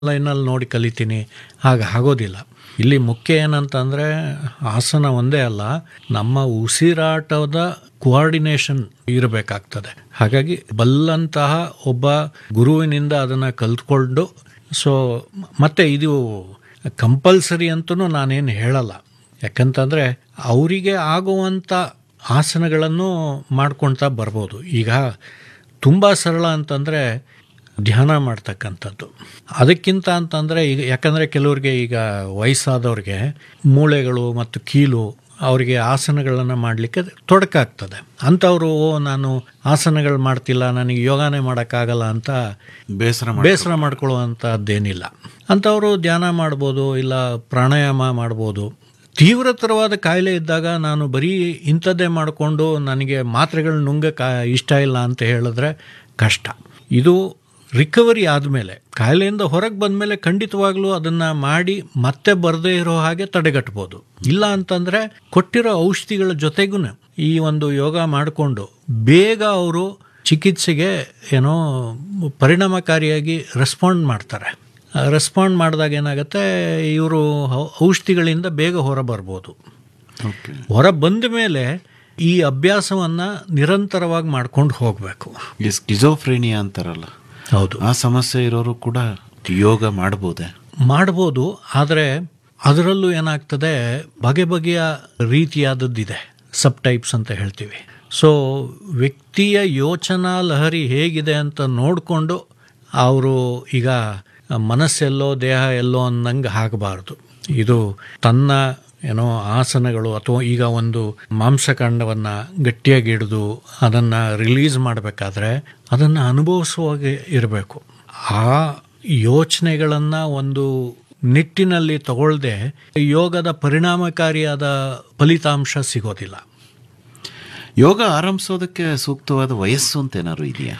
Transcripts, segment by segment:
ಲೈನಲ್ಲಿ ನೋಡಿ ಕಲಿತೀನಿ ಹಾಗೆ ಆಗೋದಿಲ್ಲ ಇಲ್ಲಿ ಮುಖ್ಯ ಏನಂತಂದರೆ ಆಸನ ಒಂದೇ ಅಲ್ಲ ನಮ್ಮ ಉಸಿರಾಟದ ಕೋಆರ್ಡಿನೇಷನ್ ಇರಬೇಕಾಗ್ತದೆ ಹಾಗಾಗಿ ಬಲ್ಲಂತಹ ಒಬ್ಬ ಗುರುವಿನಿಂದ ಅದನ್ನು ಕಲ್ತ್ಕೊಂಡು ಸೊ ಮತ್ತೆ ಇದು ಕಂಪಲ್ಸರಿ ಅಂತಲೂ ನಾನೇನು ಹೇಳಲ್ಲ ಯಾಕಂತಂದರೆ ಅವರಿಗೆ ಆಗುವಂಥ ಆಸನಗಳನ್ನು ಮಾಡ್ಕೊಳ್ತಾ ಬರ್ಬೋದು ಈಗ ತುಂಬ ಸರಳ ಅಂತಂದರೆ ಧ್ಯಾನ ಮಾಡ್ತಕ್ಕಂಥದ್ದು ಅದಕ್ಕಿಂತ ಅಂತಂದರೆ ಈಗ ಯಾಕಂದರೆ ಕೆಲವ್ರಿಗೆ ಈಗ ವಯಸ್ಸಾದವ್ರಿಗೆ ಮೂಳೆಗಳು ಮತ್ತು ಕೀಲು ಅವರಿಗೆ ಆಸನಗಳನ್ನು ಮಾಡಲಿಕ್ಕೆ ತೊಡಕಾಗ್ತದೆ ಅಂಥವರು ಓ ನಾನು ಆಸನಗಳು ಮಾಡ್ತಿಲ್ಲ ನನಗೆ ಯೋಗಾನೇ ಮಾಡೋಕ್ಕಾಗಲ್ಲ ಅಂತ ಬೇಸರ ಬೇಸರ ಮಾಡ್ಕೊಳ್ಳುವಂಥದ್ದೇನಿಲ್ಲ ಅಂಥವರು ಧ್ಯಾನ ಮಾಡ್ಬೋದು ಇಲ್ಲ ಪ್ರಾಣಾಯಾಮ ಮಾಡ್ಬೋದು ತೀವ್ರತರವಾದ ಕಾಯಿಲೆ ಇದ್ದಾಗ ನಾನು ಬರೀ ಇಂಥದ್ದೇ ಮಾಡಿಕೊಂಡು ನನಗೆ ಮಾತ್ರೆಗಳು ನುಂಗಕ್ಕೆ ಇಷ್ಟ ಇಲ್ಲ ಅಂತ ಹೇಳಿದ್ರೆ ಕಷ್ಟ ಇದು ರಿಕವರಿ ಆದಮೇಲೆ ಕಾಯಿಲೆಯಿಂದ ಹೊರಗೆ ಬಂದಮೇಲೆ ಖಂಡಿತವಾಗ್ಲೂ ಅದನ್ನು ಮಾಡಿ ಮತ್ತೆ ಬರದೇ ಇರೋ ಹಾಗೆ ತಡೆಗಟ್ಬೋದು ಇಲ್ಲ ಅಂತಂದರೆ ಕೊಟ್ಟಿರೋ ಔಷಧಿಗಳ ಜೊತೆಗೂ ಈ ಒಂದು ಯೋಗ ಮಾಡಿಕೊಂಡು ಬೇಗ ಅವರು ಚಿಕಿತ್ಸೆಗೆ ಏನೋ ಪರಿಣಾಮಕಾರಿಯಾಗಿ ರೆಸ್ಪಾಂಡ್ ಮಾಡ್ತಾರೆ ರೆಸ್ಪಾಂಡ್ ಮಾಡಿದಾಗ ಏನಾಗುತ್ತೆ ಇವರು ಔಷಧಿಗಳಿಂದ ಬೇಗ ಹೊರ ಬರ್ಬೋದು ಓಕೆ ಹೊರ ಬಂದ ಮೇಲೆ ಈ ಅಭ್ಯಾಸವನ್ನು ನಿರಂತರವಾಗಿ ಮಾಡ್ಕೊಂಡು ಹೋಗಬೇಕು ಈ ಸ್ಕಿಜೋಫ್ರೇನಿಯಾ ಅಂತಾರಲ್ಲ ಹೌದು ಆ ಸಮಸ್ಯೆ ಇರೋರು ಕೂಡ ಯೋಗ ಮಾಡಬಹುದೇ ಮಾಡ್ಬೋದು ಆದರೆ ಅದರಲ್ಲೂ ಏನಾಗ್ತದೆ ಬಗೆ ಬಗೆಯ ರೀತಿಯಾದದ್ದಿದೆ ಸಬ್ ಟೈಪ್ಸ್ ಅಂತ ಹೇಳ್ತೀವಿ ಸೊ ವ್ಯಕ್ತಿಯ ಯೋಚನಾ ಲಹರಿ ಹೇಗಿದೆ ಅಂತ ನೋಡಿಕೊಂಡು ಅವರು ಈಗ ಮನಸ್ಸೆಲ್ಲೋ ದೇಹ ಎಲ್ಲೋ ಅನ್ನಂಗೆ ಆಗಬಾರ್ದು ಇದು ತನ್ನ ಏನೋ ಆಸನಗಳು ಅಥವಾ ಈಗ ಒಂದು ಮಾಂಸಖಂಡವನ್ನು ಗಟ್ಟಿಯಾಗಿ ಹಿಡಿದು ಅದನ್ನು ರಿಲೀಸ್ ಮಾಡಬೇಕಾದ್ರೆ ಅದನ್ನು ಅನುಭವಿಸುವಾಗೆ ಇರಬೇಕು ಆ ಯೋಚನೆಗಳನ್ನು ಒಂದು ನಿಟ್ಟಿನಲ್ಲಿ ತಗೊಳ್ಳದೆ ಯೋಗದ ಪರಿಣಾಮಕಾರಿಯಾದ ಫಲಿತಾಂಶ ಸಿಗೋದಿಲ್ಲ ಯೋಗ ಆರಂಭಿಸೋದಕ್ಕೆ ಸೂಕ್ತವಾದ ವಯಸ್ಸು ಅಂತ ಏನಾದ್ರು ಇದೆಯಾ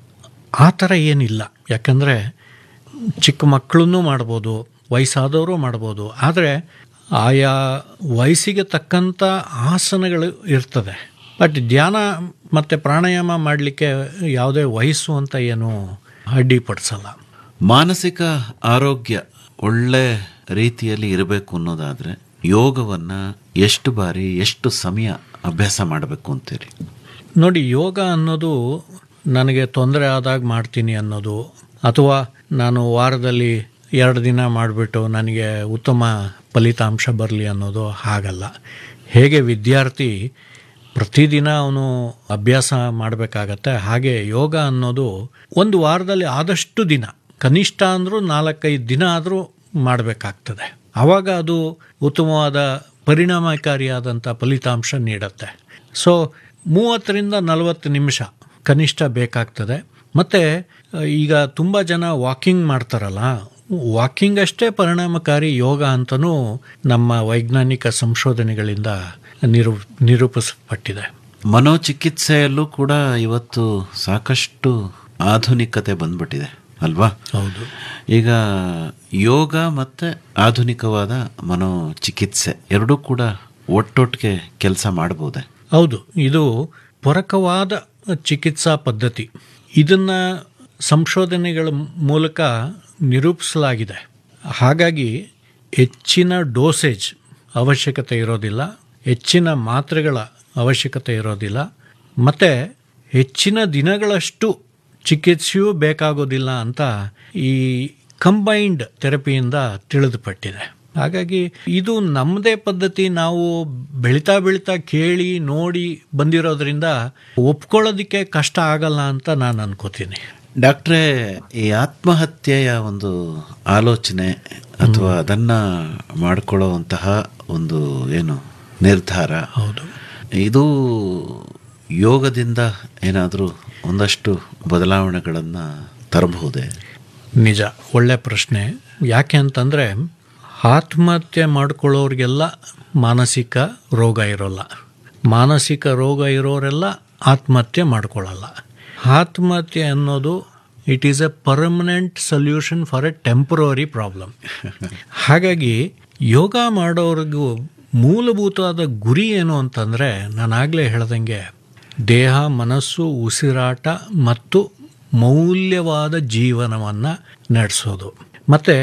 ಆ ಥರ ಏನಿಲ್ಲ ಯಾಕಂದರೆ ಚಿಕ್ಕ ಮಕ್ಕಳನ್ನೂ ಮಾಡ್ಬೋದು ವಯಸ್ಸಾದವರು ಮಾಡ್ಬೋದು ಆದರೆ ಆಯಾ ವಯಸ್ಸಿಗೆ ತಕ್ಕಂಥ ಆಸನಗಳು ಇರ್ತದೆ ಬಟ್ ಧ್ಯಾನ ಮತ್ತು ಪ್ರಾಣಾಯಾಮ ಮಾಡಲಿಕ್ಕೆ ಯಾವುದೇ ವಯಸ್ಸು ಅಂತ ಏನು ಅಡ್ಡಿಪಡಿಸಲ್ಲ ಮಾನಸಿಕ ಆರೋಗ್ಯ ಒಳ್ಳೆ ರೀತಿಯಲ್ಲಿ ಇರಬೇಕು ಅನ್ನೋದಾದ್ರೆ ಯೋಗವನ್ನ ಎಷ್ಟು ಬಾರಿ ಎಷ್ಟು ಸಮಯ ಅಭ್ಯಾಸ ಮಾಡಬೇಕು ಅಂತೀರಿ ನೋಡಿ ಯೋಗ ಅನ್ನೋದು ನನಗೆ ತೊಂದರೆ ಆದಾಗ ಮಾಡ್ತೀನಿ ಅನ್ನೋದು ಅಥವಾ ನಾನು ವಾರದಲ್ಲಿ ಎರಡು ದಿನ ಮಾಡಿಬಿಟ್ಟು ನನಗೆ ಉತ್ತಮ ಫಲಿತಾಂಶ ಬರಲಿ ಅನ್ನೋದು ಹಾಗಲ್ಲ ಹೇಗೆ ವಿದ್ಯಾರ್ಥಿ ಪ್ರತಿದಿನ ಅವನು ಅಭ್ಯಾಸ ಮಾಡಬೇಕಾಗತ್ತೆ ಹಾಗೆ ಯೋಗ ಅನ್ನೋದು ಒಂದು ವಾರದಲ್ಲಿ ಆದಷ್ಟು ದಿನ ಕನಿಷ್ಠ ಅಂದರೂ ನಾಲ್ಕೈದು ದಿನ ಆದರೂ ಮಾಡಬೇಕಾಗ್ತದೆ ಆವಾಗ ಅದು ಉತ್ತಮವಾದ ಪರಿಣಾಮಕಾರಿಯಾದಂಥ ಫಲಿತಾಂಶ ನೀಡುತ್ತೆ ಸೊ ಮೂವತ್ತರಿಂದ ನಲವತ್ತು ನಿಮಿಷ ಕನಿಷ್ಠ ಬೇಕಾಗ್ತದೆ ಮತ್ತು ಈಗ ತುಂಬ ಜನ ವಾಕಿಂಗ್ ಮಾಡ್ತಾರಲ್ಲ ವಾಕಿಂಗ್ ಅಷ್ಟೇ ಪರಿಣಾಮಕಾರಿ ಯೋಗ ಅಂತಲೂ ನಮ್ಮ ವೈಜ್ಞಾನಿಕ ಸಂಶೋಧನೆಗಳಿಂದ ನಿರೂ ನಿರೂಪಿಸಲ್ಪಟ್ಟಿದೆ ಮನೋಚಿಕಿತ್ಸೆಯಲ್ಲೂ ಕೂಡ ಇವತ್ತು ಸಾಕಷ್ಟು ಆಧುನಿಕತೆ ಬಂದ್ಬಿಟ್ಟಿದೆ ಅಲ್ವಾ ಹೌದು ಈಗ ಯೋಗ ಮತ್ತೆ ಆಧುನಿಕವಾದ ಮನೋಚಿಕಿತ್ಸೆ ಎರಡೂ ಕೂಡ ಒಟ್ಟೊಟ್ಟಿಗೆ ಕೆಲಸ ಮಾಡಬಹುದೇ ಹೌದು ಇದು ಪೊರಕವಾದ ಚಿಕಿತ್ಸಾ ಪದ್ಧತಿ ಇದನ್ನು ಸಂಶೋಧನೆಗಳ ಮೂಲಕ ನಿರೂಪಿಸಲಾಗಿದೆ ಹಾಗಾಗಿ ಹೆಚ್ಚಿನ ಡೋಸೇಜ್ ಅವಶ್ಯಕತೆ ಇರೋದಿಲ್ಲ ಹೆಚ್ಚಿನ ಮಾತ್ರೆಗಳ ಅವಶ್ಯಕತೆ ಇರೋದಿಲ್ಲ ಮತ್ತು ಹೆಚ್ಚಿನ ದಿನಗಳಷ್ಟು ಚಿಕಿತ್ಸೆಯೂ ಬೇಕಾಗೋದಿಲ್ಲ ಅಂತ ಈ ಕಂಬೈನ್ಡ್ ಥೆರಪಿಯಿಂದ ತಿಳಿದುಪಟ್ಟಿದೆ ಹಾಗಾಗಿ ಇದು ನಮ್ಮದೇ ಪದ್ಧತಿ ನಾವು ಬೆಳಿತಾ ಬೆಳಿತಾ ಕೇಳಿ ನೋಡಿ ಬಂದಿರೋದ್ರಿಂದ ಒಪ್ಕೊಳ್ಳೋದಕ್ಕೆ ಕಷ್ಟ ಆಗಲ್ಲ ಅಂತ ನಾನು ಅನ್ಕೋತೀನಿ ಡಾಕ್ಟ್ರೇ ಈ ಆತ್ಮಹತ್ಯೆಯ ಒಂದು ಆಲೋಚನೆ ಅಥವಾ ಅದನ್ನ ಮಾಡಿಕೊಳ್ಳುವಂತಹ ಒಂದು ಏನು ನಿರ್ಧಾರ ಹೌದು ಇದು ಯೋಗದಿಂದ ಏನಾದರೂ ಒಂದಷ್ಟು ಬದಲಾವಣೆಗಳನ್ನು ತರಬಹುದೇ ನಿಜ ಒಳ್ಳೆ ಪ್ರಶ್ನೆ ಯಾಕೆ ಅಂತಂದರೆ ಆತ್ಮಹತ್ಯೆ ಮಾಡ್ಕೊಳ್ಳೋರಿಗೆಲ್ಲ ಮಾನಸಿಕ ರೋಗ ಇರೋಲ್ಲ ಮಾನಸಿಕ ರೋಗ ಇರೋರೆಲ್ಲ ಆತ್ಮಹತ್ಯೆ ಮಾಡ್ಕೊಳ್ಳಲ್ಲ ಆತ್ಮಹತ್ಯೆ ಅನ್ನೋದು it is a permanent solution for a temporary problem ಹಾಗಾಗಿ ಯೋಗ ಮಾಡೋರಿಗೂ ಮೂಲಭೂತವಾದ ಗುರಿ ಏನು ಅಂತಂದರೆ ನಾನಾಗಲೇ ಹೇಳ್ದಂಗೆ ದೇಹ ಮನಸ್ಸು ಉಸಿರಾಟ ಮತ್ತು ಮೌಲ್ಯವಾದ ಜೀವನವನ್ನು ನಡೆಸೋದು ಮತ್ತೆ